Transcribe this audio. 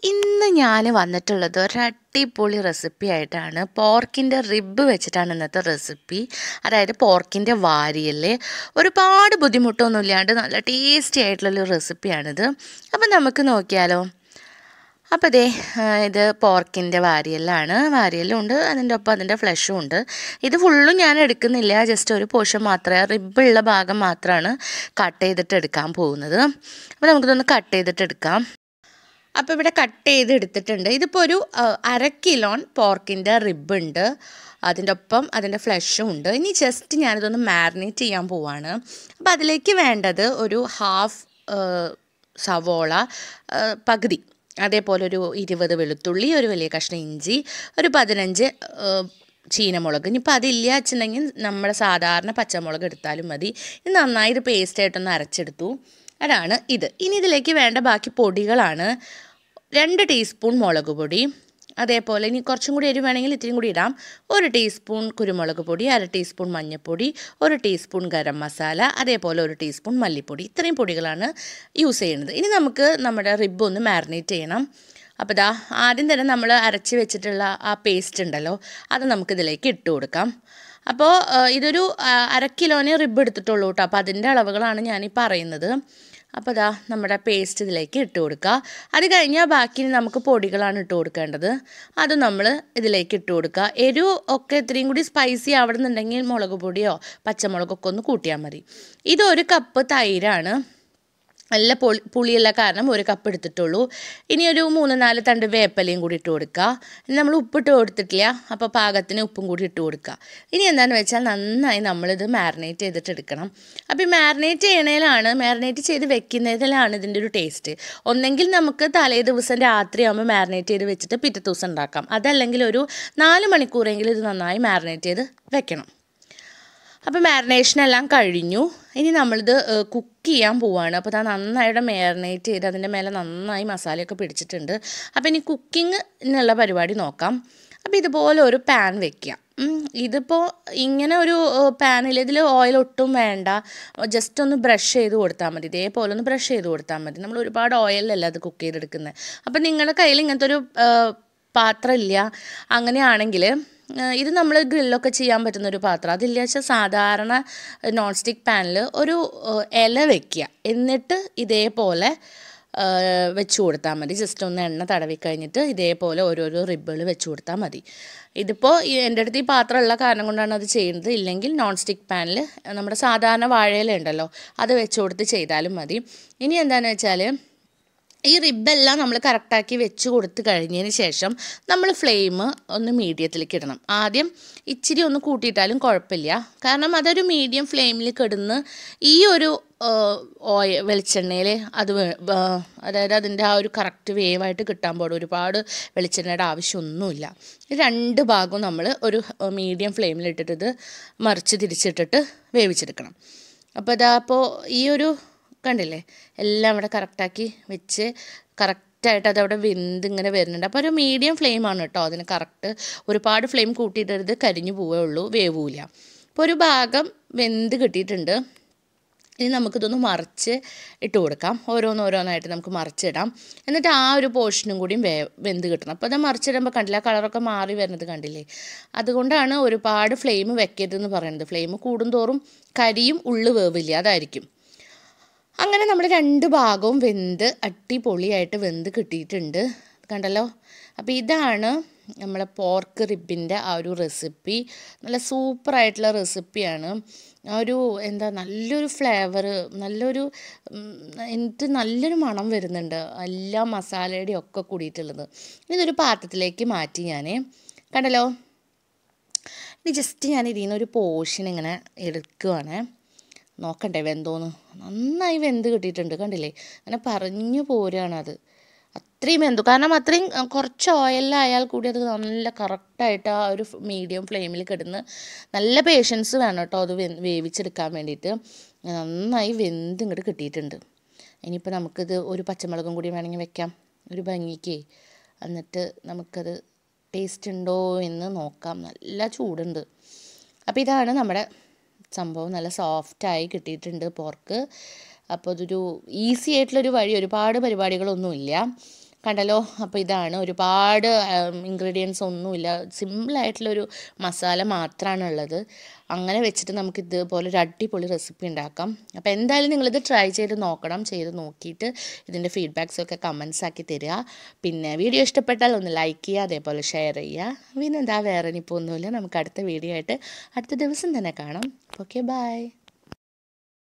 ഇന്ന് ഞാൻ വന്നിട്ടുള്ളത് ഒരു അടിപൊളി റെസിപ്പി ആയിട്ടാണ് പോർക്കിൻ്റെ റിബ് വെച്ചിട്ടാണ് ഇന്നത്തെ റെസിപ്പി അതായത് പോർക്കിൻ്റെ വാരിയല്ലേ ഒരുപാട് ബുദ്ധിമുട്ടൊന്നും ഇല്ലാണ്ട് നല്ല ടേസ്റ്റി ആയിട്ടുള്ളൊരു റെസിപ്പിയാണിത് അപ്പം നമുക്ക് നോക്കിയാലോ അപ്പോൾ ദേ ആ, ഇത് പോർക്കിൻ്റെ വാരിയലാണ് വാരിയലും ഉണ്ട് അതിൻ്റെ ഒപ്പം അതിൻ്റെ ഫ്ലഷും ഉണ്ട് ഇത് ഫുള്ളും ഞാൻ എടുക്കുന്നില്ല ജസ്റ്റ് ഒരു പോർഷൻ മാത്രമേ റിബുള്ള ഭാഗം മാത്രമാണ് കട്ട് ചെയ്തിട്ട് എടുക്കാൻ പോകുന്നത് അപ്പോൾ നമുക്കിതൊന്ന് കട്ട് ചെയ്തിട്ട് എടുക്കാം അപ്പോൾ ഇവിടെ കട്ട് ചെയ്ത് എടുത്തിട്ടുണ്ട് ഇതിപ്പോൾ ഒരു ആ, അര കിലോൺ പോർക്കിൻ്റെ റിബ് ഉണ്ട് അതിൻ്റെ ഒപ്പം അതിൻ്റെ ഫ്ലഷും ഉണ്ട് ഇനി ജസ്റ്റ് ഞാനിതൊന്ന് മാരിനേറ്റ് ചെയ്യാൻ പോവാണ് അപ്പോൾ അതിലേക്ക് വേണ്ടത് ഒരു ഹാഫ് സവോള ആ, പകുതി അതേപോലെ ഒരു ഇരുപത് വെളുത്തുള്ളി ഒരു വലിയ കഷ്ണം ഇഞ്ചി ഒരു പതിനഞ്ച് ആ, ചീനമുളക് ഇനിയിപ്പോൾ അതില്ല വെച്ചിട്ടുണ്ടെങ്കിൽ നമ്മുടെ സാധാരണ പച്ചമുളക് എടുത്താലും മതി ഇത് നന്നായി ഇത് പേസ്റ്റായിട്ടൊന്ന് അരച്ചെടുത്തു അതാണ് ഇത് ഇനി ഇതിലേക്ക് വേണ്ട ബാക്കി പൊടികളാണ് രണ്ട് ടീസ്പൂൺ മുളക് പൊടി അതേപോലെ ഇനി കുറച്ചും കൂടി എരിവ് വേണമെങ്കിൽ ഇത്തിരി കൂടി ഇടാം ഒരു ടീസ്പൂൺ കുരുമുളക് പൊടി അര ടീസ്പൂൺ മഞ്ഞൾപ്പൊടി ഒരു ടീസ്പൂൺ ഗരം മസാല അതേപോലെ ഒരു ടീസ്പൂൺ മല്ലിപ്പൊടി ഇത്രയും പൊടികളാണ് യൂസ് ചെയ്യുന്നത് ഇനി നമുക്ക് നമ്മുടെ റിബ് ഒന്ന് മാരിനേറ്റ് ചെയ്യണം അപ്പോൾ ദാ ആദ്യം തന്നെ നമ്മൾ അരച്ച് വെച്ചിട്ടുള്ള ആ പേസ്റ്റ് ഉണ്ടല്ലോ അത് നമുക്കിതിലേക്ക് ഇട്ട് കൊടുക്കാം അപ്പോൾ ആ, ഇതൊരു ആ, അര കിലോനെ റിബ് എടുത്തിട്ടുള്ളൂ കേട്ടോ അപ്പോൾ അതിൻ്റെ അളവുകളാണ് ഞാനീ പറയുന്നത് അപ്പോൾ ദാ നമ്മുടെ പേസ്റ്റ് ഇതിലേക്ക് ഇട്ട് കൊടുക്കുക അത് കഴിഞ്ഞാൽ ബാക്കി നമുക്ക് പൊടികളാണ് ഇട്ട് കൊടുക്കേണ്ടത് അത് നമ്മൾ ഇതിലേക്ക് ഇട്ട് കൊടുക്കുക എരിവ് ഒക്കെ ഇത്രയും കൂടി സ്പൈസി ആവണമെന്നുണ്ടെങ്കിൽ മുളക് പൊടിയോ പച്ചമുളകൊക്കെ ഒന്ന് കൂട്ടിയാൽ മതി ഇതൊരു കപ്പ് തൈരാണ് നല്ല പൊളി പുളിയുള്ള കാരണം ഒരു കപ്പ് എടുത്തിട്ടുള്ളൂ ഇനി ഒരു മൂന്ന് നാല് തണ്ട് വേപ്പലയും കൂടി ഇട്ട് കൊടുക്കുക ഇനി നമ്മൾ ഉപ്പിട്ട് കൊടുത്തിട്ടില്ല അപ്പോൾ പാകത്തിന് ഉപ്പും കൂടി ഇട്ട് കൊടുക്കുക ഇനി എന്താണെന്ന് വെച്ചാൽ നന്നായി നമ്മളിത് മാരിനേറ്റ് ചെയ്തിട്ട് എടുക്കണം അപ്പോൾ ഈ മാരിനേറ്റ് ചെയ്യണതിലാണ് മാരിനേറ്റ് ചെയ്ത് വെക്കുന്നതിലാണ് ഇതിൻ്റെ ഒരു ടേസ്റ്റ് ഒന്നെങ്കിൽ നമുക്ക് തലേ ദിവസം രാത്രിയാകുമ്പോൾ മാരിനേറ്റ് ചെയ്ത് വെച്ചിട്ട് പിറ്റേ ദിവസം ഉണ്ടാക്കാം അതല്ലെങ്കിൽ ഒരു നാല് മണിക്കൂറെങ്കിലും ഇത് നന്നായി മാരിനേറ്റ് ചെയ്ത് വെക്കണം അപ്പോൾ മാരിനേഷൻ എല്ലാം കഴിഞ്ഞു ഇനി നമ്മളിത് കുക്ക് ചെയ്യാൻ പോവാണ് അപ്പോൾ അത് നന്നായിട്ട് മാരിനേറ്റ് ചെയ്ത് അതിൻ്റെ മേലെ നന്നായി മസാലയൊക്കെ പിടിച്ചിട്ടുണ്ട് അപ്പോൾ ഇനി കുക്കിങ്ങിനുള്ള പരിപാടി നോക്കാം അപ്പോൾ ഇതുപോലെ ഒരു പാൻ വെക്കുക ഉം, ഇതിപ്പോൾ ഇങ്ങനെ ഒരു പാനിൽ ഇതിൽ ഓയിൽ ഒട്ടും വേണ്ട ജസ്റ്റ് ഒന്ന് ബ്രഷ് ചെയ്ത് കൊടുത്താൽ മതി ഇതേപോലെ ഒന്ന് ബ്രഷ് ചെയ്ത് കൊടുത്താൽ മതി നമ്മൾ ഒരുപാട് ഓയിലല്ല അത് കുക്ക് ചെയ്തെടുക്കുന്നത് അപ്പോൾ നിങ്ങളുടെ കയ്യിൽ ഇങ്ങനത്തെ ഒരു ആ, പാത്രമില്ല അങ്ങനെയാണെങ്കിൽ ഏഹ് ഇത് നമ്മൾ ഗ്രില്ലൊക്കെ ചെയ്യാൻ പറ്റുന്ന ഒരു പാത്രം അതില്ല വെച്ചാൽ സാധാരണ നോൺ സ്റ്റിക്ക് പാനിൽ ഒരു ഏഹ് ഇല വെക്കുക എന്നിട്ട് ഇതേപോലെ ഏഹ് വെച്ച് കൊടുത്താൽ മതി ജസ്റ്റ് ഒന്ന് എണ്ണ തടവി കഴിഞ്ഞിട്ട് ഇതേപോലെ ഓരോരോ റിബുകൾ വെച്ച് കൊടുത്താൽ മതി ഇതിപ്പോൾ ഈ എൻ്റെ അടുത്ത് ഈ പാത്രമുള്ള കാരണം കൊണ്ടാണ് അത് ചെയ്യുന്നത് ഇല്ലെങ്കിൽ നോൺ സ്റ്റിക്ക് പാനിൽ നമ്മുടെ സാധാരണ വാഴയില ഉണ്ടല്ലോ അത് വെച്ച് കൊടുത്ത് ചെയ്താലും മതി ഇനി എന്താണെന്ന് വെച്ചാൽ ഈ റിബെല്ലാം നമ്മൾ കറക്റ്റാക്കി വെച്ച് കൊടുത്ത് കഴിഞ്ഞതിന് ശേഷം നമ്മൾ ഫ്ലെയിം ഒന്ന് മീഡിയത്തിലേക്ക് ഇടണം ആദ്യം ഇച്ചിരി ഒന്ന് കൂട്ടിയിട്ടാലും കുഴപ്പമില്ല കാരണം അതൊരു മീഡിയം ഫ്ലെയിമിൽ കിടന്ന് ഈ ഒരു ഓയ വെളിച്ചെണ്ണയിൽ അത് വേ- ആ, അതായത് അതിൻ്റെ ആ ഒരു കറക്റ്റ് വേവായിട്ട് കിട്ടാൻ പാടും ഒരുപാട് വെളിച്ചെണ്ണയുടെ ആവശ്യമൊന്നുമില്ല ഈ രണ്ട് ഭാഗവും നമ്മൾ ഒരു മീഡിയം ഫ്ലെയിമിലിട്ടിട്ട് ഇത് മറിച്ച് തിരിച്ചിട്ടിട്ട് വേവിച്ചെടുക്കണം അപ്പോൾ ഇതാ അപ്പോൾ ഈ ഒരു കണ്ടില്ലേ എല്ലാം ഇവിടെ കറക്റ്റാക്കി വെച്ച് കറക്റ്റായിട്ട് അതവിടെ വെന്ത് ഇങ്ങനെ വരുന്നുണ്ട് അപ്പോൾ ഒരു മീഡിയം ഫ്ലെയിമാണ് കേട്ടോ അതിന് കറക്റ്റ് ഒരുപാട് ഫ്ലെയിം കൂട്ടിയിട്ടരുത് കരിഞ്ഞു പോവേ ഉള്ളൂ വേവൂല അപ്പോൾ ഒരു ഭാഗം വെന്ത് കിട്ടിയിട്ടുണ്ട് ഇനി നമുക്കിതൊന്ന് മറിച്ച് ഇട്ട് കൊടുക്കാം ഓരോന്നോരോന്നായിട്ട് നമുക്ക് മറിച്ചിടാം എന്നിട്ട് ആ ഒരു പോർഷനും കൂടിയും വേ വെന്ത് കിട്ടണം അപ്പോൾ അത് മറിച്ചിടുമ്പോൾ കണ്ടില്ല ആ കളറൊക്കെ മാറി വരുന്നത് കണ്ടില്ലേ അതുകൊണ്ടാണ് ഒരുപാട് ഫ്ലെയിം വെക്കരുതെന്ന് പറയുന്നത് ഫ്ലെയിം കൂടുന്തോറും കരിയും ഉള്ളു വേവില്ല അതായിരിക്കും അങ്ങനെ നമ്മൾ രണ്ട് ഭാഗവും വെന്ത് അടിപൊളിയായിട്ട് വെന്ത് കിട്ടിയിട്ടുണ്ട് കണ്ടല്ലോ അപ്പോൾ ഇതാണ് നമ്മളെ പോർക്ക് റിബിൻ്റെ ആ ഒരു റെസിപ്പി നല്ല സൂപ്പറായിട്ടുള്ള റെസിപ്പിയാണ് ആ ഒരു എന്താ നല്ലൊരു ഫ്ലേവർ നല്ലൊരു ഉം, എനിക്ക് നല്ലൊരു മണം വരുന്നുണ്ട് എല്ലാ മസാലയുടെയും ഒക്കെ കൂടിയിട്ടുള്ളത് ഇതൊരു പാത്രത്തിലേക്ക് മാറ്റി ഞാൻ കണ്ടല്ലോ ഇനി ജസ്റ്റ് ഞാൻ ഇതിൽ നിന്ന് ഒരു പോർഷൻ ഇങ്ങനെ എടുക്കുവാണ് നോക്കണ്ടേ വെന്തോന്ന് നന്നായി വെന്ത് കിട്ടിയിട്ടുണ്ട് കണ്ടില്ലേ അങ്ങനെ പറഞ്ഞു പോരുകയാണ് അത് അത്രയും വെന്തു കാരണം അത്രയും അഹ്, കുറച്ച് ഓയിലായാൽ കൂടി അത് നല്ല കറക്റ്റായിട്ട് ആ ഒരു മീഡിയം ഫ്ലെയിമിൽ കിടന്ന് നല്ല പേഷ്യൻസ് വേണം കേട്ടോ അത് വെ വേവിച്ചെടുക്കാൻ വേണ്ടിയിട്ട് നന്നായി വെന്ത് ഇങ്ങോട്ട് കിട്ടിയിട്ടുണ്ട് ഇനിയിപ്പോൾ നമുക്കിത് ഒരു പച്ചമുളകും കൂടി വേണമെങ്കിൽ വെക്കാം ഒരു ഭംഗിക്ക് എന്നിട്ട് നമുക്കത് ടേസ്റ്റ് ഉണ്ടോ എന്ന് നോക്കാം നല്ല ചൂടുണ്ട് അപ്പോൾ ഇതാണ് നമ്മുടെ സംഭവം നല്ല സോഫ്റ്റായി കിട്ടിയിട്ടുണ്ട് പോർക്ക് അപ്പോൾ അതൊരു ഈസി ആയിട്ടുള്ളൊരു വഴി ഒരുപാട് പരിപാടികളൊന്നുമില്ല കണ്ടല്ലോ അപ്പോൾ ഇതാണ് ഒരുപാട് ഇൻഗ്രീഡിയൻസ് ഒന്നുമില്ല സിമ്പിളായിട്ടുള്ളൊരു മസാല മാത്രമാണ് ഉള്ളത് അങ്ങനെ വെച്ചിട്ട് നമുക്ക് ഇതുപോലെ ഒരു അടിപൊളി റെസിപ്പി ഉണ്ടാക്കാം അപ്പോൾ എന്തായാലും നിങ്ങളിത് ട്രൈ ചെയ്ത് നോക്കണം ചെയ്ത് നോക്കിയിട്ട് ഇതിൻ്റെ ഫീഡ്ബാക്സൊക്കെ കമൻസ് ആക്കി തരിക പിന്നെ വീഡിയോ ഇഷ്ടപ്പെട്ടാൽ ഒന്ന് ലൈക്ക് ചെയ്യുക അതേപോലെ ഷെയർ ചെയ്യുക പിന്നെ എന്താ വേറെ ഇനിയിപ്പോൾ ഒന്നുമില്ല നമുക്ക് അടുത്ത വീഡിയോ ആയിട്ട് അടുത്ത ദിവസം തന്നെ കാണാം ഓക്കെ ബൈ